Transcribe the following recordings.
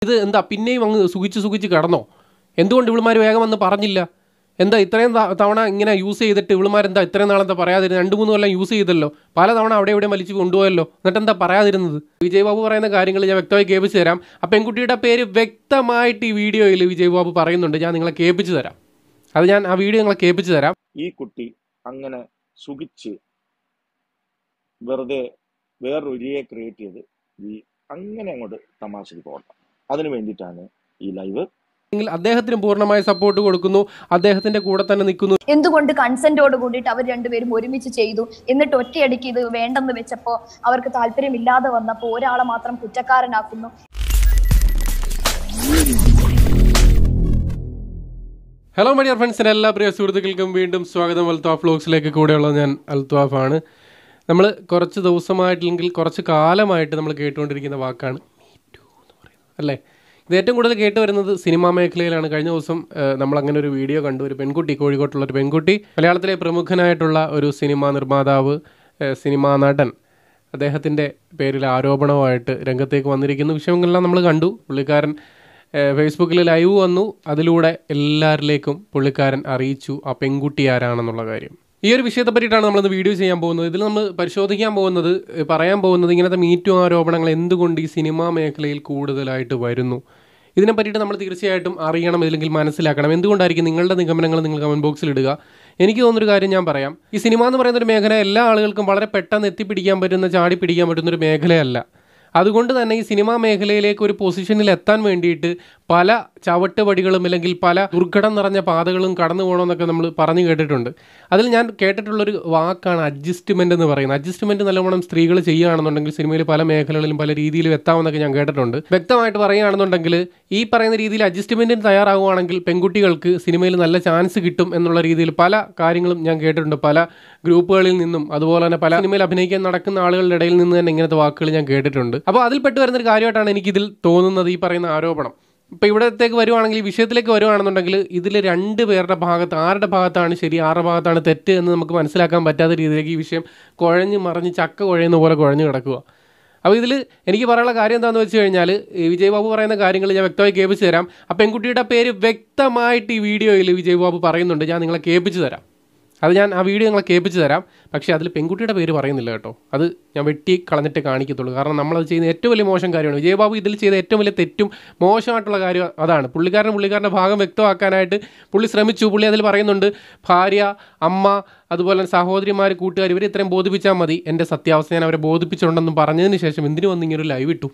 ഇത് എന്താ പിന്നെയും അങ്ങ് സുഖിച്ച് സുഖിച്ച് കിടന്നോ എന്തുകൊണ്ട് ഇവളുമാർ വേഗം വന്ന് പറഞ്ഞില്ല എന്താ ഇത്രയും ത- തവണ ഇങ്ങനെ യൂസ് ചെയ്തിട്ട് ഇവളുമാരെന്താ ഇത്രയും നാളെന്താ പറയാതിരുന്നത് രണ്ട് മൂന്ന് കൊല്ലം യൂസ് ചെയ്തല്ലോ പല തവണ അവിടെ ഇവിടെ വലിച്ചു കൊണ്ടുപോയല്ലോ എന്നിട്ട് എന്താ പറയാതിരുന്നത് വിജയ് ബാബു പറയുന്ന കാര്യങ്ങൾ ഞാൻ വ്യക്തമായി കേൾപ്പിച്ച് തരാം ആ പെൺകുട്ടിയുടെ പേര് വ്യക്തമായിട്ട് ഈ വീഡിയോയിൽ വിജയ് ബാബു പറയുന്നുണ്ട് ഞാൻ നിങ്ങളെ കേൾപ്പിച്ച് തരാം അത് ഞാൻ ആ വീഡിയോ നിങ്ങളെ കേൾപ്പിച്ച് തരാം ഈ കുട്ടി അങ്ങനെ സുഖിച്ച് വെറുതെ വേറൊരു ഇരയെ ക്രിയേറ്റ് ചെയ്ത് ഈ അങ്ങനെ അങ്ങോട്ട് തമാശക്ക് പോകണ്ട അതിനു വേണ്ടിയിട്ടാണ് ഈ ലൈവ് എങ്കിൽ അദ്ദേഹത്തിന് പൂർണ്ണമായ സപ്പോർട്ട് കൊടുക്കുന്നു അദ്ദേഹത്തിന്റെ കൂടെ തന്നെ നിൽക്കുന്നു എന്തുകൊണ്ട് കൺസെന്റോട് കൂടിയിട്ട് അവർ രണ്ടുപേരും ഒരുമിച്ച് ചെയ്തു എന്നിട്ട് ഒറ്റയടിക്ക് ഇത് വേണ്ടെന്ന് വെച്ചപ്പോ അവർക്ക് താല്പര്യമില്ലാതെ വന്നപ്പോൾ ഒരാളെ മാത്രം കുറ്റക്കാരനാക്കുന്നു ഹലോ മൈ ഡിയർ ഫ്രണ്ട്സിന് എല്ലാ പ്രിയ സുഹൃത്തുക്കൾക്കും വീണ്ടും സ്വാഗതം അൽത്താഫ് വ്ലോഗ്സിലേക്ക് കൂടെയുള്ളത് ഞാൻ അൽത്താഫാണ് നമ്മൾ കുറച്ച് ദിവസമായിട്ടില്ലെങ്കിൽ കുറച്ച് കാലമായിട്ട് നമ്മൾ കേട്ടുകൊണ്ടിരിക്കുന്ന വാക്കാണ് Me too എന്ന് പറയുന്നത് അല്ലേ ഇത് ഏറ്റവും കൂടുതൽ കേട്ട് വരുന്നത് സിനിമാ മേഖലയിലാണ് കഴിഞ്ഞ ദിവസം ഏഹ്, നമ്മൾ അങ്ങനെ ഒരു വീഡിയോ കണ്ടു ഒരു പെൺകുട്ടി കോഴിക്കോട്ടുള്ള ഒരു പെൺകുട്ടി മലയാളത്തിലെ പ്രമുഖനായിട്ടുള്ള ഒരു സിനിമാ നിർമ്മാതാവ് ഏഹ്, സിനിമാ നടൻ അദ്ദേഹത്തിൻ്റെ പേരിൽ ആരോപണമായിട്ട് രംഗത്തേക്ക് വന്നിരിക്കുന്ന വിഷയങ്ങളെല്ലാം നമ്മൾ കണ്ടു പുള്ളിക്കാരൻ ഏഹ്, ഫേസ്ബുക്കിൽ ലൈവ് വന്നു അതിലൂടെ എല്ലാവരിലേക്കും പുള്ളിക്കാരൻ അറിയിച്ചു ആ പെൺകുട്ടി ആരാണെന്നുള്ള കാര്യം ഈ ഒരു വിഷയത്തെ പറ്റിയിട്ടാണ് നമ്മളിന്ന് വീഡിയോ ചെയ്യാൻ പോകുന്നത് ഇതിൽ നമ്മൾ പരിശോധിക്കാൻ പോകുന്നത് ഏഹ്, പറയാൻ പോകുന്നത് ഇങ്ങനത്തെ മീറ്റു ആരോപണങ്ങൾ എന്തുകൊണ്ട് ഈ സിനിമാ മേഖലയിൽ കൂടുതലായിട്ട് വരുന്നു ഇതിനെ പറ്റിയിട്ട് നമ്മൾ തീർച്ചയായിട്ടും അറിയണം ഇല്ലെങ്കിൽ മനസ്സിലാക്കണം എന്തുകൊണ്ടായിരിക്കും നിങ്ങളുടെ നിഗമനങ്ങൾ നിങ്ങൾ കമൻറ്റ് ബോക്സിൽ ഇടുക എനിക്ക് തോന്നുന്നൊരു കാര്യം ഞാൻ പറയാം ഈ സിനിമ എന്ന് പറയുന്ന ഒരു മേഖല എല്ലാ ആളുകൾക്കും വളരെ പെട്ടെന്ന് എത്തിപ്പിടിക്കാൻ പറ്റുന്ന ചാടി പിടിക്കാൻ പറ്റുന്ന ഒരു മേഖലയല്ല അതുകൊണ്ട് തന്നെ ഈ സിനിമാ മേഖലയിലേക്ക് ഒരു പൊസിഷനിൽ എത്താൻ വേണ്ടിയിട്ട് പല ചവിട്ടുപടികളും അല്ലെങ്കിൽ പല ദുർഘടം നിറഞ്ഞ പാതകളും കടന്നു പോകണമെന്നൊക്കെ നമ്മൾ പറഞ്ഞു കേട്ടിട്ടുണ്ട് അതിൽ ഞാൻ കേട്ടിട്ടുള്ളൊരു വാക്കാണ് അഡ്ജസ്റ്റ്മെൻ്റ് എന്ന് പറയുന്നത് അഡ്ജസ്റ്റ്മെൻറ്റ് നല്ലവണ്ണം സ്ത്രീകൾ ചെയ്യുകയാണെന്നുണ്ടെങ്കിൽ സിനിമയിൽ പല മേഖലകളിലും പല രീതിയിലും എത്താമെന്നൊക്കെ ഞാൻ കേട്ടിട്ടുണ്ട് വ്യക്തമായിട്ട് പറയുകയാണെന്നുണ്ടെങ്കിൽ ഈ പറയുന്ന രീതിയിൽ അഡ്ജസ്റ്റ്മെൻറ്റിന് തയ്യാറാവുകയാണെങ്കിൽ പെൺകുട്ടികൾക്ക് സിനിമയിൽ നല്ല ചാൻസ് കിട്ടും എന്നുള്ള രീതിയിൽ പല കാര്യങ്ങളും ഞാൻ കേട്ടിട്ടുണ്ട് പല ഗ്രൂപ്പുകളിൽ നിന്നും അതുപോലെ തന്നെ പല സിനിമയിൽ അഭിനയിക്കാൻ നടക്കുന്ന ആളുകളുടെ ഇടയിൽ നിന്ന് തന്നെ ഇങ്ങനത്തെ വാക്കുകൾ ഞാൻ കേട്ടിട്ടുണ്ട് അപ്പോൾ അതിൽപ്പെട്ട് വരുന്നൊരു കാര്യമായിട്ടാണ് എനിക്കിതിൽ തോന്നുന്നത് ഈ പറയുന്ന ആരോപണം ഇപ്പോൾ ഇവിടത്തേക്ക് വരുവാണെങ്കിൽ ഈ വിഷയത്തിലേക്ക് വരുവാണെന്നുണ്ടെങ്കിൽ ഇതിൽ രണ്ട് പേരുടെ ഭാഗത്ത് ആരുടെ ഭാഗത്താണ് ശരി ആരുടെ ഭാഗത്താണ് തെറ്റ് എന്ന് നമുക്ക് മനസ്സിലാക്കാൻ പറ്റാത്ത രീതിയിലേക്ക് ഈ വിഷയം കുഴഞ്ഞ് മറിഞ്ഞ് ചക്ക കുഴയുന്ന പോലെ കുഴഞ്ഞ് കിടക്കുക അപ്പോൾ ഇതിൽ എനിക്ക് പറയാനുള്ള കാര്യം എന്താണെന്ന് വെച്ച് കഴിഞ്ഞാൽ ഈ വിജയ് ബാബു പറയുന്ന കാര്യങ്ങൾ ഞാൻ വ്യക്തമായി കേൾപ്പിച്ച് തരാം ആ പെൺകുട്ടിയുടെ പേര് വ്യക്തമായിട്ട് ഈ വീഡിയോയിൽ വിജയ് ബാബു പറയുന്നുണ്ട് ഞാൻ നിങ്ങളെ കേൾപ്പിച്ച് തരാം അത് ഞാൻ ആ വീഡിയോ നിങ്ങളെ കേൾപ്പിച്ച് തരാം പക്ഷേ അതിൽ പെൺകുട്ടിയുടെ പേര് പറയുന്നില്ല കേട്ടോ അത് ഞാൻ വെട്ടി കളഞ്ഞിട്ട് കാണിക്കത്തുള്ളൂ കാരണം നമ്മളത് ചെയ്യുന്ന ഏറ്റവും വലിയ മോശം കാര്യമാണ് വിജയബാബു ഇതിൽ ചെയ്ത ഏറ്റവും വലിയ തെറ്റും മോശമായിട്ടുള്ള കാര്യം അതാണ് പുള്ളിക്കാരൻ പുള്ളിക്കാരൻ്റെ ഭാഗം വ്യക്തമാക്കാനായിട്ട് പുള്ളി ശ്രമിച്ചു പുള്ളി അതിൽ പറയുന്നുണ്ട് ഭാര്യ അമ്മ അതുപോലെ തന്നെ സഹോദരിമാർ കൂട്ടുകാർ ഇവർ ഇത്രയും ബോധിപ്പിച്ചാൽ മതി എൻ്റെ സത്യാവസ്ഥ ഞാൻ അവരെ ബോധിപ്പിച്ചിട്ടുണ്ടെന്ന് പറഞ്ഞതിന് ശേഷം എന്തിനു വന്ന് ഇങ്ങനെ ഒരു ലൈവ് ഇട്ടു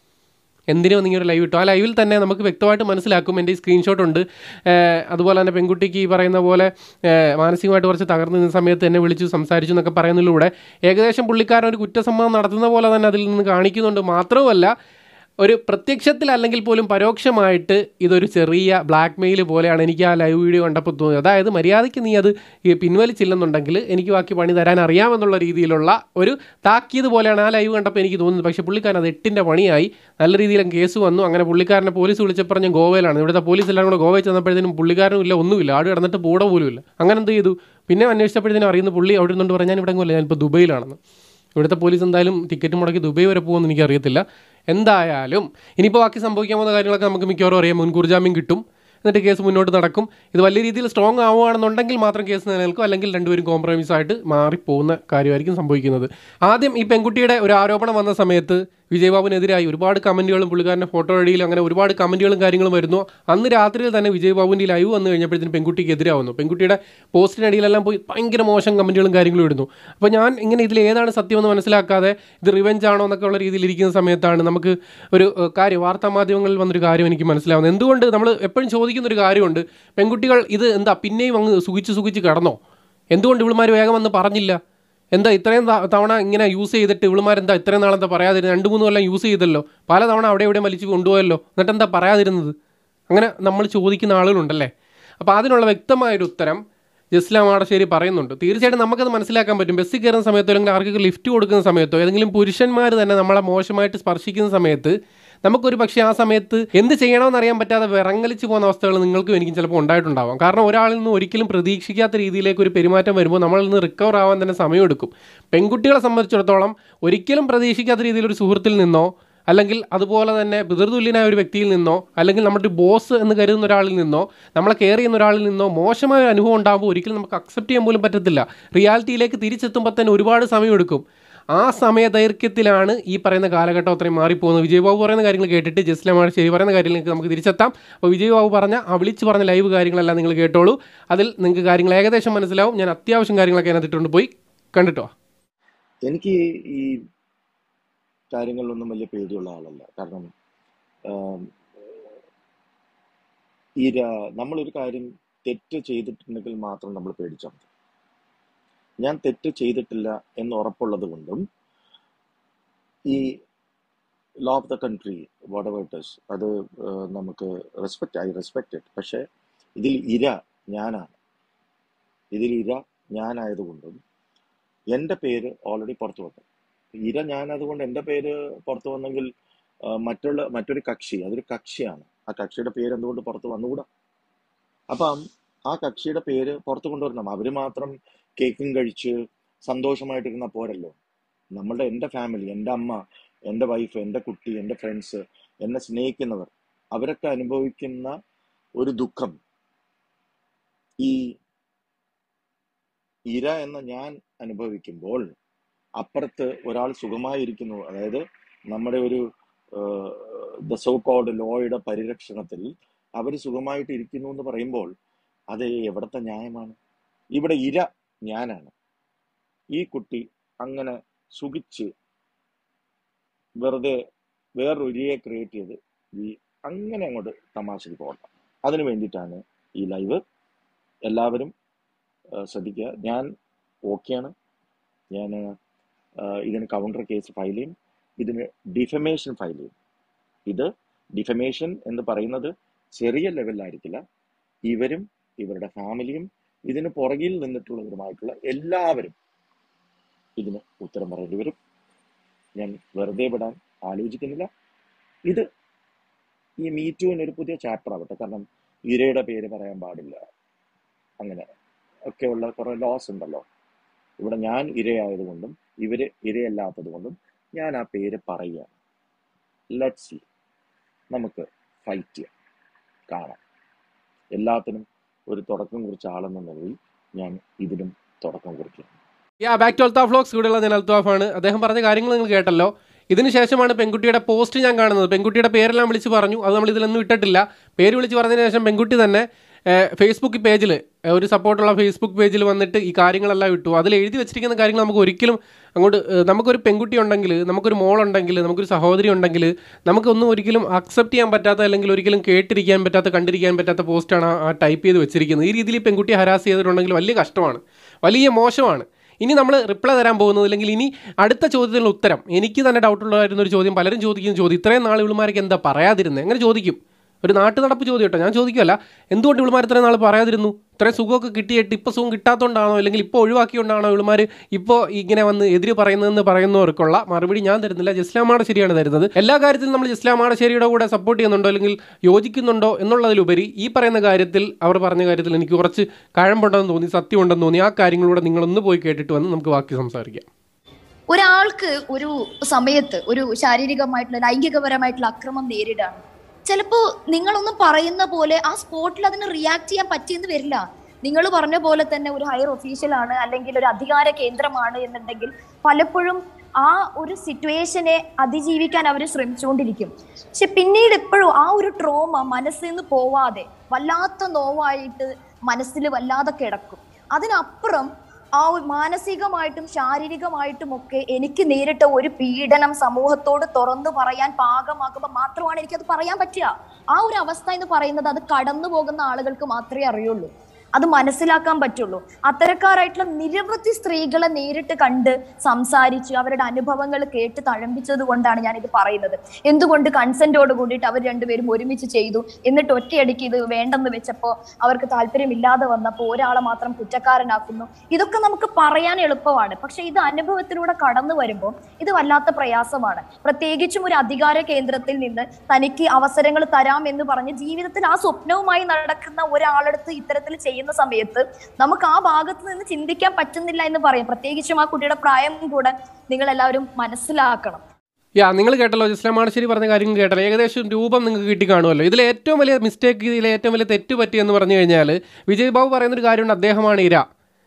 എന്തിനു വന്ന് ഇങ്ങനെ ഒരു ലൈവ് ഇട്ടു ആ ലൈവിൽ തന്നെ നമുക്ക് വ്യക്തമായിട്ട് മനസ്സിലാക്കും എൻ്റെ ഈ സ്ക്രീൻഷോട്ട് ഉണ്ട് ഏഹ് അതുപോലെ തന്നെ പെൺകുട്ടിക്ക് ഈ പറയുന്ന പോലെ ഏഹ് മാനസികമായിട്ട് കുറച്ച് തകർന്നു നിന്ന സമയത്ത് എന്നെ വിളിച്ചു സംസാരിച്ചു എന്നൊക്കെ പറയുന്നതിലൂടെ ഏകദേശം പുള്ളിക്കാരൻ ഒരു കുറ്റസമ്മതം നടത്തുന്ന പോലെ തന്നെ അതിൽ നിന്ന് കാണിക്കുന്നുണ്ട് മാത്രമല്ല ഒരു പ്രത്യക്ഷത്തിൽ അല്ലെങ്കിൽ പോലും പരോക്ഷമായിട്ട് ഇതൊരു ചെറിയ ബ്ലാക്ക് മെയിൽ പോലെയാണ് എനിക്ക് ആ ലൈവ് വീഡിയോ കണ്ടപ്പോൾ തോന്നിയത് അതായത് മര്യാദയ്ക്ക് നീ അത് ഈ പിൻവലിച്ചില്ലെന്നുണ്ടെങ്കിൽ എനിക്ക് ബാക്കി പണി തരാൻ അറിയാമെന്നുള്ള രീതിയിലുള്ള ഒരു താക്കീത് പോലെയാണ് ആ ലൈവ് കണ്ടപ്പോൾ എനിക്ക് തോന്നുന്നത് പക്ഷേ പുള്ളിക്കാരൻ അത് എട്ടിൻ്റെ പണിയായി നല്ല രീതിയിൽ കേസ് വന്നു അങ്ങനെ പുള്ളിക്കാരനെ പോലീസ് വിളിച്ചപ്പോൾ ഞാൻ ഗോവയിലാണ് ഇവിടുത്തെ പോലീസ് എല്ലാം കൂടെ ഗോവയിൽ ചെന്നപ്പോഴത്തേനും പുള്ളിക്കാരനും ഇല്ല ഒന്നുമില്ല ആട് കിടന്നിട്ട് പൂട പോലും ഇല്ല അങ്ങനെ എന്ത് ചെയ്തു പിന്നെ അന്വേഷിച്ചപ്പോഴത്തേനും അറിയുന്ന പുള്ളി അവിടെ നിന്നുകൊണ്ട് പറയാൻ ഞാൻ ഇവിടെ കൊല്ല ഞാനിപ്പോൾ ദുബൈയിലാണെന്ന് ഇവിടുത്തെ പോലീസ് എന്തായാലും ടിക്കറ്റ് മുടക്കി ദുബൈ വരെ പോകുമെന്ന് എനിക്കറിയത്തില്ല എന്തായാലും ഇനിയിപ്പോൾ ബാക്കി സംഭവിക്കാൻ പോകുന്ന കാര്യങ്ങളൊക്കെ നമുക്ക് മിക്കവാറും അറിയാം മുൻകൂർ ജാമ്യം കിട്ടും എന്നിട്ട് കേസ് മുന്നോട്ട് നടക്കും ഇത് വലിയ രീതിയിൽ സ്ട്രോങ് ആവുകയാണെന്നുണ്ടെങ്കിൽ മാത്രം കേസ് നിലനിൽക്കും അല്ലെങ്കിൽ രണ്ടുപേരും കോംപ്രമൈസ് ആയിട്ട് മാറിപ്പോകുന്ന കാര്യമായിരിക്കും സംഭവിക്കുന്നത് ആദ്യം ഈ പെൺകുട്ടിയുടെ ഒരു ആരോപണം വന്ന സമയത്ത് വിജയബാബുവിനെതിരായി ഒരുപാട് കമൻറ്റുകളും പുള്ളിക്കാരൻ്റെ ഫോട്ടോ അടിയിലും അങ്ങനെ ഒരുപാട് കമൻറ്റുകളും കാര്യങ്ങളും വരുന്നു അന്ന് രാത്രിയിൽ തന്നെ വിജയബാബുവിൻ്റെ ലൈവ് വന്നു കഴിഞ്ഞപ്പോഴത്തേനും പെൺകുട്ടിക്ക് എതിരാവുന്നു പെൺകുട്ടിയുടെ പോസ്റ്റിനടിയിലെല്ലാം പോയി ഭയങ്കര മോശം കമൻറ്റുകളും കാര്യങ്ങളും ഇടുന്നു അപ്പോൾ ഞാൻ ഇങ്ങനെ ഇതിൽ ഏതാണ് സത്യമെന്ന് മനസ്സിലാക്കാതെ ഇത് റിവെഞ്ച് ആണോ എന്നൊക്കെ ഉള്ള രീതിയിൽ ഇരിക്കുന്ന സമയത്താണ് നമുക്ക് ഒരു ഏഹ്, കാര്യം വാർത്താ മാധ്യമങ്ങളിൽ വന്നൊരു കാര്യം എനിക്ക് മനസ്സിലാവുന്നത് എന്തുകൊണ്ട് നമ്മൾ എപ്പോഴും ചോദിക്കുന്ന ഒരു കാര്യമുണ്ട് പെൺകുട്ടികൾ ഇത് എന്താ പിന്നെയും അങ്ങ് സുഖിച്ച് സുഖിച്ച് കിടന്നോ എന്തുകൊണ്ട് ഇവളുമാർ വേഗം വന്ന് പറഞ്ഞില്ല എന്താ ഇത്രയും ത- തവണ ഇങ്ങനെ യൂസ് ചെയ്തിട്ട് ഇവളുമാരെന്താ ഇത്രയും നാളെന്താ പറയാതിരുന്നത് രണ്ട് മൂന്ന് കൊല്ലം യൂസ് ചെയ്തല്ലോ പല തവണ അവിടെ ഇവിടെ വലിച്ചു കൊണ്ടുപോയല്ലോ എന്നിട്ട് എന്താ പറയാതിരുന്നത് അങ്ങനെ നമ്മൾ ചോദിക്കുന്ന ആളുകളുണ്ടല്ലേ അപ്പോൾ അതിനുള്ള വ്യക്തമായൊരു ഉത്തരം ജസ്ലാം ആടശ്ശേരി പറയുന്നുണ്ട് തീർച്ചയായിട്ടും നമുക്കത് മനസ്സിലാക്കാൻ പറ്റും ബസ്സിൽ കയറുന്ന സമയത്തോ അല്ലെങ്കിൽ ആർക്കൊക്കെ ലിഫ്റ്റ് കൊടുക്കുന്ന സമയത്തോ ഏതെങ്കിലും പുരുഷന്മാർ തന്നെ നമ്മളെ മോശമായിട്ട് സ്പർശിക്കുന്ന സമയത്ത് നമുക്കൊരു പക്ഷേ ആ സമയത്ത് എന്ത് ചെയ്യണമെന്ന് അറിയാൻ പറ്റാതെ വിറങ്ങലിച്ച് പോകുന്ന അവസ്ഥകൾ നിങ്ങൾക്കും എനിക്കും ചിലപ്പോൾ ഉണ്ടായിട്ടുണ്ടാവാം കാരണം ഒരാളിൽ നിന്ന് ഒരിക്കലും പ്രതീക്ഷിക്കാത്ത രീതിയിലേക്ക് ഒരു പെരുമാറ്റം വരുമ്പോൾ നമ്മളിൽ നിന്ന് റിക്കവർ ആവാൻ തന്നെ സമയമെടുക്കും പെൺകുട്ടികളെ സംബന്ധിച്ചിടത്തോളം ഒരിക്കലും പ്രതീക്ഷിക്കാത്ത രീതിയിൽ ഒരു സുഹൃത്തിൽ നിന്നോ അല്ലെങ്കിൽ അതുപോലെ തന്നെ പിതൃതുല്യനായ ഒരു വ്യക്തിയിൽ നിന്നോ അല്ലെങ്കിൽ നമ്മുടെ ഒരു ബോസ് എന്ന് കരുതുന്ന ഒരാളിൽ നിന്നോ നമ്മളെ കെയർ ചെയ്യുന്ന ഒരാളിൽ നിന്നോ മോശമായ ഒരു അനുഭവം ഉണ്ടാകുമ്പോൾ ഒരിക്കലും നമുക്ക് അക്സെപ്റ്റ് ചെയ്യാൻ പോലും പറ്റത്തില്ല റിയാലിറ്റിയിലേക്ക് തിരിച്ചെത്തുമ്പോൾ തന്നെ ഒരുപാട് സമയമെടുക്കും ആ സമയ ദൈർഘ്യത്തിലാണ് ഈ പറയുന്ന കാലഘട്ടം അത്രയും മാറിപ്പോകുന്നത് വിജയ് ബാബു പറയുന്ന കാര്യങ്ങൾ കേട്ടിട്ട് ജസ്ലമാണ് ശരി പറയുന്ന കാര്യങ്ങളിലേക്ക് നമുക്ക് തിരിച്ചെത്താം അപ്പോൾ വിജയ് ബാബു പറഞ്ഞ ആ വിളിച്ച് പറഞ്ഞ ലൈവ് കാര്യങ്ങളെല്ലാം നിങ്ങൾ കേട്ടോളൂ അതിൽ നിങ്ങൾക്ക് കാര്യങ്ങൾ ഏകദേശം മനസ്സിലാവും ഞാൻ അത്യാവശ്യം കാര്യങ്ങളൊക്കെ അതിനകത്ത് ഇട്ടുകൊണ്ട് പോയി കണ്ടിട്ടോ എനിക്ക് ഈ കാര്യങ്ങളിലൊന്നും വലിയ പേടിയുള്ള ആളല്ല കാരണം ആം, ഈ ര- നമ്മളൊരു കാര്യം തെറ്റ് ചെയ്തിട്ടുണ്ടെങ്കിൽ മാത്രം നമ്മൾ പേടിച്ചാൽ മതി ഞാൻ തെറ്റ് ചെയ്തിട്ടില്ല എന്ന് ഉറപ്പുള്ളത് കൊണ്ടും ഈ law of the country whatever it is അത് ആ, നമുക്ക് റെസ്പെക്ട് ഐ റെസ്പെക്ട് ഇറ്റ് പക്ഷേ ഇതിൽ ഇര ഞാനാണ് ഇതിൽ ഇര ഞാനായതുകൊണ്ടും എൻ്റെ പേര് ഓൾറെഡി പുറത്തു വന്നു ഇര ഞാൻ അതുകൊണ്ട് എൻ്റെ പേര് പുറത്തു വന്നെങ്കിൽ ആ, മറ്റുള്ള മറ്റൊരു കക്ഷി അതൊരു കക്ഷിയാണ് ആ കക്ഷിയുടെ പേര് എന്തുകൊണ്ട് പുറത്ത് വന്നുകൂടാ അപ്പം ആ കക്ഷിയുടെ പേര് പുറത്ത് കൊണ്ടുവരണം അവര് മാത്രം കേക്കും കഴിച്ച് സന്തോഷമായിട്ടിരുന്ന പോരല്ലോ നമ്മളുടെ എൻ്റെ ഫാമിലി എൻ്റെ അമ്മ എൻ്റെ വൈഫ് എൻ്റെ കുട്ടി എൻ്റെ ഫ്രണ്ട്സ് എന്നെ സ്നേഹിക്കുന്നവർ അവരൊക്കെ അനുഭവിക്കുന്ന ഒരു ദുഃഖം ഈ ഇര എന്ന ഞാൻ അനുഭവിക്കുമ്പോൾ അപ്പുറത്ത് ഒരാൾ സുഖമായിരിക്കുന്നു അതായത് നമ്മുടെ ഒരു ദ സോ കോൾഡ് ലോയുടെ പരിരക്ഷണത്തിൽ അവർ സുഖമായിട്ട് ഇരിക്കുന്നു എന്ന് പറയുമ്പോൾ അത് എവിടത്തെ ന്യായമാണ് ഇവിടെ ഇര ഞാനാണ് ഈ കുട്ടി അങ്ങനെ സുഖിച്ച് വെറുതെ വേറൊരു ഇരയെ ക്രിയേറ്റ് ചെയ്ത് ഈ അങ്ങനെ അങ്ങോട്ട് തമാശക്ക് പോകണ്ട അതിനു വേണ്ടിയിട്ടാണ് ഈ ലൈവ് എല്ലാവരും ആ, ശ്രദ്ധിക്കുക ഞാൻ ഓക്കെയാണ് ഞാൻ ഇതിന് കൗണ്ടർ കേസ് ഫയൽ ചെയ്യും ഇതിന് ഡിഫമേഷൻ ഫയൽ ചെയ്യും ഇത് ഡിഫമേഷൻ എന്ന് പറയുന്നത് ചെറിയ ലെവലിലായിരിക്കില്ല ഇവരും ഇവരുടെ ഫാമിലിയും ഇതിന് പുറകിൽ നിന്നിട്ടുള്ളവരുമായിട്ടുള്ള എല്ലാവരും ഇതിന് ഉത്തരം പറയേണ്ടി വരും ഞാൻ വെറുതെ വിടാൻ ആലോചിക്കുന്നില്ല ഇത് ഈ മീറ്റുവിന് ഒരു പുതിയ ചാപ്റ്റർ ആവട്ടെ കാരണം ഇരയുടെ പേര് പറയാൻ പാടില്ല അങ്ങനെ ഒക്കെയുള്ള കുറെ ലോസ് ഉണ്ടല്ലോ ഇവിടെ ഞാൻ ഇരയായതുകൊണ്ടും ഇവര് ഇരയല്ലാത്തത് കൊണ്ടും ഞാൻ ആ പേര് പറയുകയാണ് ലെറ്റ് സി നമുക്ക് ഫൈറ്റ് ചെയ്യാം കാണാം എല്ലാത്തിനും ഒരു തുടക്കം കുറിച്ച ആളെന്ന നിലയിൽ ഞാൻ ഇതിനും തുടക്കം കുറിക്കും യാ ബാക്ക് ടു അൽത്താ ഫ്ലോക്സ് കൂടെയുള്ള ഞാൻ അൽത്താഫാണ് അദ്ദേഹം പറഞ്ഞ കാര്യങ്ങൾ നിങ്ങൾ കേട്ടല്ലോ ഇതിന് ശേഷമാണ് പെൺകുട്ടിയുടെ പോസ്റ്റ് ഞാൻ കാണുന്നത് പെൺകുട്ടിയുടെ പേരെല്ലാം വിളിച്ച് പറഞ്ഞു അത് നമ്മൾ ഇതിലൊന്നും ഇട്ടിട്ടില്ല പേര് വിളിച്ച് പറഞ്ഞതിന് ശേഷം പെൺകുട്ടി തന്നെ ഏഹ്, ഫേസ്ബുക്ക് പേജിൽ ഏഹ്, ഒരു സപ്പോർട്ടുള്ള ഫേസ്ബുക്ക് പേജിൽ വന്നിട്ട് ഈ കാര്യങ്ങളെല്ലാം ഇട്ടു അതിൽ എഴുതി വെച്ചിരിക്കുന്ന കാര്യങ്ങൾ നമുക്ക് ഒരിക്കലും അങ്ങോട്ട് ഏഹ്, നമുക്കൊരു പെൺകുട്ടി ഉണ്ടെങ്കിൽ നമുക്കൊരു മോളുണ്ടെങ്കിൽ നമുക്കൊരു സഹോദരി ഉണ്ടെങ്കിൽ നമുക്കൊന്നും ഒരിക്കലും അക്സെപ്റ്റ് ചെയ്യാൻ പറ്റാത്ത അല്ലെങ്കിൽ ഒരിക്കലും കേട്ടിരിക്കാൻ പറ്റാത്ത കണ്ടിരിക്കാൻ പറ്റാത്ത പോസ്റ്റാണ് ആ ടൈപ്പ് ചെയ്ത് വെച്ചിരിക്കുന്നത് ഈ രീതിയിൽ ഈ പെൺകുട്ടി ഹരാസ് ചെയ്തിട്ടുണ്ടെങ്കിൽ വലിയ കഷ്ടമാണ് വലിയ മോശമാണ് ഇനി നമ്മൾ റിപ്ലൈ തരാൻ പോകുന്നത് അല്ലെങ്കിൽ ഇനി അടുത്ത ചോദ്യത്തിനുള്ള ഉത്തരം എനിക്ക് തന്നെ ഡൗട്ടുള്ളതായിരുന്ന ഒരു ചോദ്യം പലരും ചോദിക്കുന്ന ചോദ്യം ഇത്രയും നാൾ ഇവളുമാർക്ക് എന്താ പറയാതിരുന്നത് എങ്ങനെ ചോദിക്കും ഒരു നാട്ടു നടപ്പ് ചോദ്യം കേട്ടോ ഞാൻ ചോദിക്കുമല്ല എന്തുകൊണ്ട് ഇവളുമാർ ഇത്രയും നാൾ പറയാതിരുന്നു ഇത്രയും സുഖമൊക്കെ കിട്ടിയിട്ട് ഇപ്പോൾ സുഖം കിട്ടാത്തതുകൊണ്ടാണോ അല്ലെങ്കിൽ ഇപ്പോൾ ഒഴിവാക്കിയോണ്ടാണോ ഇവളുമാർ ഇപ്പോൾ ഇങ്ങനെ വന്ന് എതിര് പറയുന്നതെന്ന് പറയുന്നവർക്കുള്ള മറുപടി ഞാൻ തരുന്നില്ല ജസ്ലാമാണ് ശരിയാണ് തരുന്നത് എല്ലാ കാര്യത്തിലും നമ്മൾ ജസ്ലാമാണ് ശരിയുടെ കൂടെ സപ്പോർട്ട് ചെയ്യുന്നുണ്ടോ അല്ലെങ്കിൽ യോജിക്കുന്നുണ്ടോ എന്നുള്ളതിലുപരി ഈ പറയുന്ന കാര്യത്തിൽ അവർ പറഞ്ഞ കാര്യത്തിൽ എനിക്ക് കുറച്ച് കഴമ്പുണ്ടെന്ന് തോന്നി സത്യമുണ്ടെന്ന് തോന്നി ആ കാര്യങ്ങളിലൂടെ നിങ്ങളൊന്ന് പോയി കേട്ടിട്ട് വന്ന് നമുക്ക് ബാക്കി സംസാരിക്കാം ഒരാൾക്ക് ഒരു സമയത്ത് ഒരു ശാരീരികമായിട്ടുള്ള ലൈംഗികപരമായിട്ടുള്ള അക്രമം നേരിടാണ് ചിലപ്പോ നിങ്ങളൊന്നും പറയുന്ന പോലെ ആ സ്പോട്ടിൽ അതിന് റിയാക്ട് ചെയ്യാൻ പറ്റിയെന്ന് വരില്ല നിങ്ങൾ പറഞ്ഞ പോലെ തന്നെ ഒരു ഹയർ ഒഫീഷ്യൽ ആണ് അല്ലെങ്കിൽ ഒരു അധികാര കേന്ദ്രമാണ് എന്നുണ്ടെങ്കിൽ പലപ്പോഴും ആ ഒരു സിറ്റുവേഷനെ അതിജീവിക്കാൻ അവർ ശ്രമിച്ചുകൊണ്ടിരിക്കും പക്ഷെ പിന്നീട് എപ്പോഴും ആ ഒരു ട്രോമ മനസ്സിൽ നിന്ന് പോവാതെ വല്ലാത്ത നോവായിട്ട് മനസ്സിൽ വല്ലാതെ കിടക്കും അതിനപ്പുറം ആ ഒരു മാനസികമായിട്ടും ശാരീരികമായിട്ടും ഒക്കെ എനിക്ക് നേരിട്ട ഒരു പീഡനം സമൂഹത്തോട് തുറന്നു പറയാൻ പാകമാക്കുമ്പോൾ മാത്രമാണ് എനിക്കത് പറയാൻ പറ്റുക ആ ഒരു അവസ്ഥ എന്ന് പറയുന്നത് അത് കടന്നു പോകുന്ന ആളുകൾക്ക് മാത്രമേ അറിയുള്ളൂ അത് മനസ്സിലാക്കാൻ പറ്റുള്ളൂ അത്തരക്കാരായിട്ടുള്ള നിരവധി സ്ത്രീകളെ നേരിട്ട് കണ്ട് സംസാരിച്ച് അവരുടെ അനുഭവങ്ങൾ കേട്ട് തഴമ്പിച്ചത് കൊണ്ടാണ് ഞാൻ ഇത് പറയുന്നത് എന്തുകൊണ്ട് കൺസെന്റോട് കൂടിയിട്ട് അവർ രണ്ടുപേരും ഒരുമിച്ച് ചെയ്തു എന്നിട്ട് ഒറ്റയടിക്ക് ഇത് വേണ്ടെന്ന് വെച്ചപ്പോൾ അവർക്ക് താല്പര്യമില്ലാതെ വന്നപ്പോൾ ഒരാളെ മാത്രം കുറ്റക്കാരനാക്കുന്നു ഇതൊക്കെ നമുക്ക് പറയാൻ എളുപ്പമാണ് പക്ഷെ ഇത് അനുഭവത്തിലൂടെ കടന്നു വരുമ്പോൾ ഇത് വല്ലാത്ത പ്രയാസമാണ് പ്രത്യേകിച്ചും ഒരു അധികാര കേന്ദ്രത്തിൽ നിന്ന് തനിക്ക് അവസരങ്ങൾ തരാം എന്ന് പറഞ്ഞ് ജീവിതത്തിൽ ആ സ്വപ്നവുമായി നടക്കുന്ന ഒരാളടുത്ത് ഇത്തരത്തിൽ ചെയ്യുന്ന സമയത്ത് നമുക്ക് ആ ഭാഗത്ത് നിന്ന് ചിന്തിക്കാൻ പറ്റുന്നില്ല എന്ന് പറയും പ്രത്യേകിച്ചും ആ കുട്ടിയുടെ പ്രായം കൂടെ നിങ്ങൾ എല്ലാവരും മനസ്സിലാക്കണം യാ നിങ്ങൾ കേട്ടല്ലോ ഇസ്ലാം മാണശ്ശേരി പറഞ്ഞ കാര്യങ്ങൾ കേട്ടല്ലോ ഏകദേശം രൂപം നിങ്ങൾക്ക് കിട്ടി കാണുമല്ലോ ഇതിൽ ഏറ്റവും വലിയ മിസ്റ്റേക്ക് ഇതിൽ ഏറ്റവും വലിയ തെറ്റ് പറ്റിയെന്ന് പറഞ്ഞു കഴിഞ്ഞാൽ വിജയ് ബാബു പറയുന്നൊരു കാര്യമുണ്ട് അദ്ദേഹമാണ് ഇര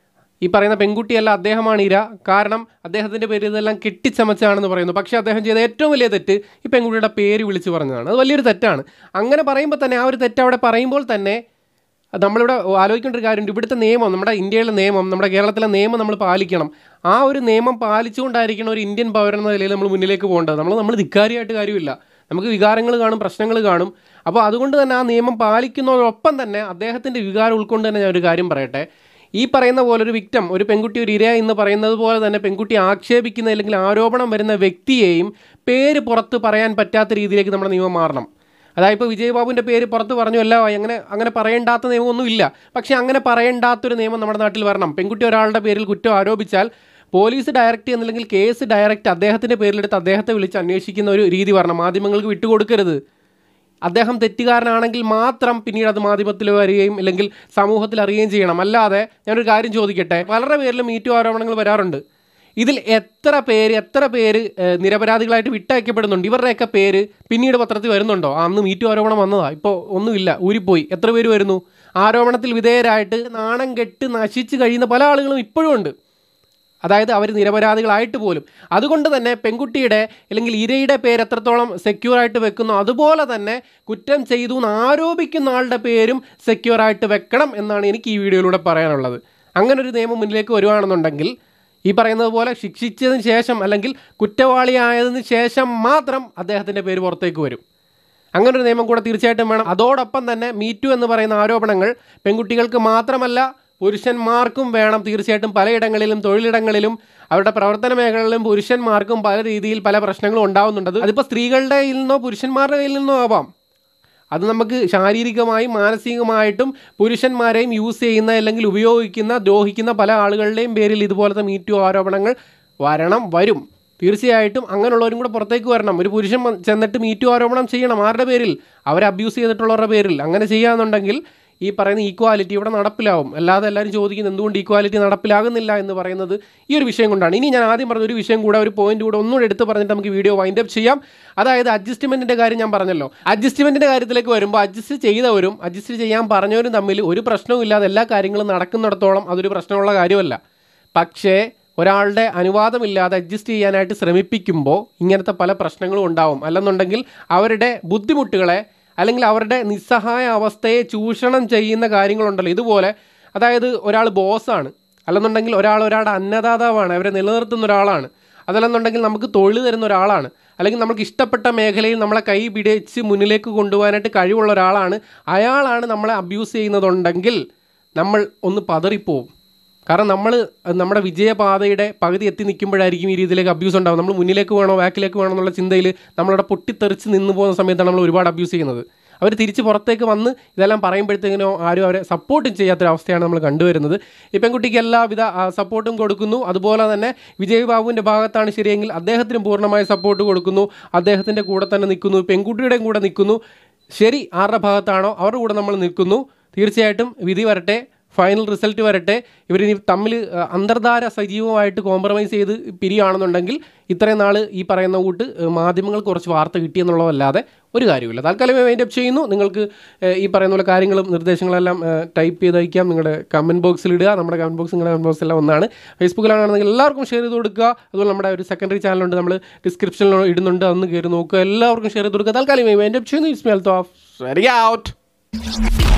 ഈ പറയുന്ന പെൺകുട്ടിയല്ല അദ്ദേഹമാണ് ഇര കാരണം അദ്ദേഹത്തിൻ്റെ പേര് ഇതെല്ലാം കെട്ടിച്ചമച്ചാണെന്ന് പറയുന്നു പക്ഷേ അദ്ദേഹം ചെയ്ത ഏറ്റവും വലിയ തെറ്റ് ഈ പെൺകുട്ടിയുടെ പേര് വിളിച്ച് പറഞ്ഞതാണ് അത് വലിയൊരു തെറ്റാണ് അങ്ങനെ പറയുമ്പോൾ തന്നെ ആ ഒരു തെറ്റ് അവിടെ പറയുമ്പോൾ തന്നെ നമ്മളിവിടെ ആലോചിക്കേണ്ട ഒരു കാര്യമുണ്ട് ഇവിടുത്തെ നിയമം നമ്മുടെ ഇന്ത്യയിലെ നിയമം നമ്മുടെ കേരളത്തിലെ നിയമം നമ്മൾ പാലിക്കണം ആ ഒരു നിയമം പാലിച്ചുകൊണ്ടായിരിക്കണം ഒരു ഇന്ത്യൻ പൗരൻ എന്ന നിലയിൽ നമ്മൾ മുന്നിലേക്ക് പോകേണ്ടത് നമ്മൾ നമ്മൾ ധിക്കാരിയായിട്ട് കാര്യമില്ല നമുക്ക് വികാരങ്ങൾ കാണും പ്രശ്നങ്ങൾ കാണും അപ്പോൾ അതുകൊണ്ട് തന്നെ ആ നിയമം പാലിക്കുന്നതോടൊപ്പം തന്നെ അദ്ദേഹത്തിൻ്റെ വികാരം ഉൾക്കൊണ്ട് തന്നെ ഞാൻ ഒരു കാര്യം പറയട്ടെ ഈ പറയുന്ന പോലെ ഒരു വിക്റ്റം ഒരു പെൺകുട്ടി ഒരു ഇര എന്ന് പറയുന്നത് പോലെ തന്നെ പെൺകുട്ടി ആക്ഷേപിക്കുന്ന അല്ലെങ്കിൽ ആരോപണം വരുന്ന വ്യക്തിയെയും പേര് പുറത്ത് പറയാൻ പറ്റാത്ത രീതിയിലേക്ക് നമ്മുടെ നിയമം മാറണം അതായത് ഇപ്പോൾ വിജയ് ബാബുവിൻ്റെ പേര് പുറത്ത് പറഞ്ഞു അല്ല അങ്ങനെ അങ്ങനെ പറയേണ്ടാത്ത നിയമമൊന്നുമില്ല പക്ഷേ അങ്ങനെ പറയേണ്ടാത്തൊരു നിയമം നമ്മുടെ നാട്ടിൽ വരണം പെൺകുട്ടി ഒരാളുടെ പേരിൽ കുറ്റം ആരോപിച്ചാൽ പോലീസ് ഡയറക്റ്റ് എന്നില്ലെങ്കിൽ കേസ് ഡയറക്റ്റ് അദ്ദേഹത്തിൻ്റെ പേരിലെടുത്ത് അദ്ദേഹത്തെ വിളിച്ച് അന്വേഷിക്കുന്ന ഒരു രീതി വരണം മാധ്യമങ്ങൾക്ക് വിട്ടുകൊടുക്കരുത് അദ്ദേഹം തെറ്റുകാരനാണെങ്കിൽ മാത്രം പിന്നീട് അത് മാധ്യമത്തിൽ വരികയും അല്ലെങ്കിൽ സമൂഹത്തിൽ അറിയുകയും ചെയ്യണം അല്ലാതെ ഞാനൊരു കാര്യം ചോദിക്കട്ടെ പലരുടെ പേരിൽ മീറ്റു ആരോപണങ്ങൾ വരാറുണ്ട് ഇതിൽ എത്ര പേര് എത്ര പേര് ഏഹ്, നിരപരാധികളായിട്ട് വിട്ടയക്കപ്പെടുന്നുണ്ട് ഇവരുടെയൊക്കെ പേര് പിന്നീട് പത്രത്തിൽ വരുന്നുണ്ടോ ആ, അന്ന് മീറ്റു ആരോപണം വന്നതാ ഇപ്പോൾ ഒന്നുമില്ല ഊരിപ്പോയി എത്ര പേര് വരുന്നു ആരോപണത്തിൽ വിധേയരായിട്ട് നാണം കെട്ട് നശിച്ച് കഴിയുന്ന പല ആളുകളും ഇപ്പോഴും ഉണ്ട് അതായത് അവർ നിരപരാധികളായിട്ട് പോലും അതുകൊണ്ട് തന്നെ പെൺകുട്ടിയുടെ അല്ലെങ്കിൽ ഇരയുടെ പേര് എത്രത്തോളം സെക്യൂർ ആയിട്ട് വെക്കുന്നു അതുപോലെ തന്നെ കുറ്റം ചെയ്തു എന്ന് ആരോപിക്കുന്ന ആളുടെ പേരും സെക്യൂർ ആയിട്ട് വെക്കണം എന്നാണ് എനിക്ക് ഈ വീഡിയോയിലൂടെ പറയാനുള്ളത് അങ്ങനെ ഒരു നിയമം മുന്നിലേക്ക് വരുവാണെന്നുണ്ടെങ്കിൽ ഈ പറയുന്നത് പോലെ ശിക്ഷിച്ചതിന് ശേഷം അല്ലെങ്കിൽ കുറ്റവാളിയായതിനു ശേഷം മാത്രം അദ്ദേഹത്തിൻ്റെ പേര് പുറത്തേക്ക് വരും അങ്ങനെ ഒരു നിയമം കൂടെ തീർച്ചയായിട്ടും വേണം അതോടൊപ്പം തന്നെ മീറ്റു എന്ന് പറയുന്ന ആരോപണങ്ങൾ പെൺകുട്ടികൾക്ക് മാത്രമല്ല പുരുഷന്മാർക്കും വേണം തീർച്ചയായിട്ടും പലയിടങ്ങളിലും തൊഴിലിടങ്ങളിലും അവരുടെ പ്രവർത്തന മേഖലകളിലും പുരുഷന്മാർക്കും പല രീതിയിൽ പല പ്രശ്നങ്ങളും ഉണ്ടാവുന്നുണ്ട് അത് അതിപ്പോൾ സ്ത്രീകളുടെ കയ്യിൽ നിന്നോ പുരുഷന്മാരുടെ കയ്യിൽ നിന്നോ ആവാം അത് നമുക്ക് ശാരീരികമായും മാനസികമായിട്ടും പുരുഷന്മാരെയും യൂസ് ചെയ്യുന്ന അല്ലെങ്കിൽ ഉപയോഗിക്കുന്ന ദ്രോഹിക്കുന്ന പല ആളുകളുടെയും പേരിൽ ഇതുപോലത്തെ മീറ്റു ആരോപണങ്ങൾ വരണം വരും തീർച്ചയായിട്ടും അങ്ങനെയുള്ളവരും കൂടെ പുറത്തേക്ക് വരണം ഒരു പുരുഷൻ വന്ന് ചെന്നിട്ട് മീറ്റു ആരോപണം ചെയ്യണം ആരുടെ പേരിൽ അവരെ അബ്യൂസ് ചെയ്തിട്ടുള്ളവരുടെ പേരിൽ അങ്ങനെ ചെയ്യാന്നുണ്ടെങ്കിൽ ഈ പറയുന്ന ഈക്വാലിറ്റി ഇവിടെ നടപ്പിലാവും അല്ലാതെ എല്ലാവരും ചോദിക്കുന്നത് എന്തുകൊണ്ട് ഈക്വാലിറ്റി നടപ്പിലാകുന്നില്ല എന്ന് പറയുന്നത് ഈ ഒരു വിഷയം കൊണ്ടാണ് ഇനി ഞാൻ ആദ്യം പറഞ്ഞ ഒരു വിഷയം കൂടെ ഒരു പോയിന്റ് കൂടെ ഒന്നുകൂടെ എടുത്ത് പറഞ്ഞിട്ട് നമുക്ക് വീഡിയോ വൈൻഡ് അപ്പ് ചെയ്യാം അതായത് അഡ്ജസ്റ്റ്മെൻറ്റിൻ്റെ കാര്യം ഞാൻ പറഞ്ഞല്ലോ അഡ്ജസ്റ്റ്മെൻറ്റിൻ്റെ കാര്യത്തിലേക്ക് വരുമ്പോൾ അഡ്ജസ്റ്റ് ചെയ്തവരും അഡ്ജസ്റ്റ് ചെയ്യാൻ പറഞ്ഞവരും തമ്മിൽ ഒരു പ്രശ്നവും ഇല്ലാതെ എല്ലാ കാര്യങ്ങളും നടക്കുന്നിടത്തോളം അതൊരു പ്രശ്നമുള്ള കാര്യമല്ല പക്ഷേ ഒരാളുടെ അനുവാദമില്ലാതെ അഡ്ജസ്റ്റ് ചെയ്യാനായിട്ട് ശ്രമിപ്പിക്കുമ്പോൾ ഇങ്ങനത്തെ പല പ്രശ്നങ്ങളും ഉണ്ടാവും അല്ലെന്നുണ്ടെങ്കിൽ അവരുടെ ബുദ്ധിമുട്ടുകളെ അല്ലെങ്കിൽ അവരുടെ നിസ്സഹായ അവസ്ഥയെ ചൂഷണം ചെയ്യുന്ന കാര്യങ്ങളുണ്ടല്ലോ ഇതുപോലെ അതായത് ഒരാൾ ബോസാണ് അല്ലെന്നുണ്ടെങ്കിൽ ഒരാൾ ഒരാളുടെ അന്നദാതാവാണ് അവരെ നിലനിർത്തുന്ന ഒരാളാണ് അതല്ലെന്നുണ്ടെങ്കിൽ നമുക്ക് തൊഴിൽ തരുന്ന ഒരാളാണ് അല്ലെങ്കിൽ നമുക്ക് ഇഷ്ടപ്പെട്ട മേഖലയിൽ നമ്മളെ കൈ പിടിച്ച് മുന്നിലേക്ക് കൊണ്ടുപോകാനായിട്ട് കഴിവുള്ള ഒരാളാണ് അയാളാണ് നമ്മളെ അബ്യൂസ് ചെയ്യുന്നതുണ്ടെങ്കിൽ നമ്മൾ ഒന്ന് പതറിപ്പോവും കാരണം നമ്മൾ നമ്മുടെ വിജയപാതയുടെ പകുതി എത്തി നിൽക്കുമ്പോഴായിരിക്കും ഈ രീതിയിലേക്ക് അബ്യൂസ് ഉണ്ടാവും നമ്മൾ മുന്നിലേക്ക് വേണോ ബാക്കിലേക്ക് വേണോ എന്നുള്ള ചിന്തയിൽ നമ്മളവിടെ പൊട്ടിത്തെറിച്ച് നിന്ന് പോകുന്ന സമയത്താണ് നമ്മൾ ഒരുപാട് അബ്യൂസ് ചെയ്യുന്നത് അവർ തിരിച്ച് പുറത്തേക്ക് വന്ന് ഇതെല്ലാം പറയുമ്പോഴത്തേക്കിനോ ആരും അവരെ സപ്പോർട്ടും ചെയ്യാത്തൊരവസ്ഥയാണ് നമ്മൾ കണ്ടുവരുന്നത് ഈ പെൺകുട്ടിക്ക് എല്ലാവിധ ആ, സപ്പോർട്ടും കൊടുക്കുന്നു അതുപോലെ തന്നെ വിജയ് ബാബുവിൻ്റെ ഭാഗത്താണ് ശരിയെങ്കിൽ അദ്ദേഹത്തിനും പൂർണ്ണമായ സപ്പോർട്ട് കൊടുക്കുന്നു അദ്ദേഹത്തിൻ്റെ കൂടെ തന്നെ നിൽക്കുന്നു പെൺകുട്ടിയുടെയും കൂടെ നിൽക്കുന്നു ശരി ആരുടെ ഭാഗത്താണോ അവരുടെ കൂടെ നമ്മൾ നിൽക്കുന്നു തീർച്ചയായിട്ടും വിധി വരട്ടെ ഫൈനൽ റിസൾട്ട് വരട്ടെ ഇവരിനി തമ്മിൽ അഹ്, അന്തർധാര സജീവമായിട്ട് കോംപ്രമൈസ് ചെയ്ത് പിരിയുകയാണെന്നുണ്ടെങ്കിൽ ഇത്രയും നാൾ ഈ പറയുന്ന കൂട്ട് അഹ്, മാധ്യമങ്ങൾക്ക് കുറച്ച് വാർത്ത കിട്ടിയെന്നുള്ളതല്ലാതെ ഒരു കാര്യമില്ല തൽക്കാലം വൈൻഡ് അപ്പ് ചെയ്യുന്നു നിങ്ങൾക്ക് അഹ്, ഈ പറയുന്ന പോലെ കാര്യങ്ങളും നിർദ്ദേശങ്ങളെല്ലാം ടൈപ്പ് ചെയ്ത് അയക്കാം നിങ്ങളുടെ കമൻറ്റ് ബോക്സിൽ ഇടുക നമ്മുടെ കമൻറ്റ് ബോക്സ് നിങ്ങളുടെ കമൻറ്റ് ബോക്സ് എല്ലാം ഒന്നാണ് ഫേസ്ബുക്കിലാണെന്നുണ്ടെങ്കിൽ എല്ലാവർക്കും ഷെയർ ചെയ്ത് കൊടുക്കുക അതുപോലെ നമ്മുടെ ഒരു സെക്കൻഡറി ചാനലുണ്ട് നമ്മൾ ഡിസ്ക്രിപ്ഷനിൽ ഇടുന്നുണ്ട് അതൊന്ന് കയറി നോക്കുക എല്ലാവർക്കും ഷെയർ ചെയ്ത് കൊടുക്കുക തൽക്കാലം വൈൻഡ് അപ്പ് ചെയ്യുന്നു ഇസ്മി അൽത്തോഫ് ഔട്ട്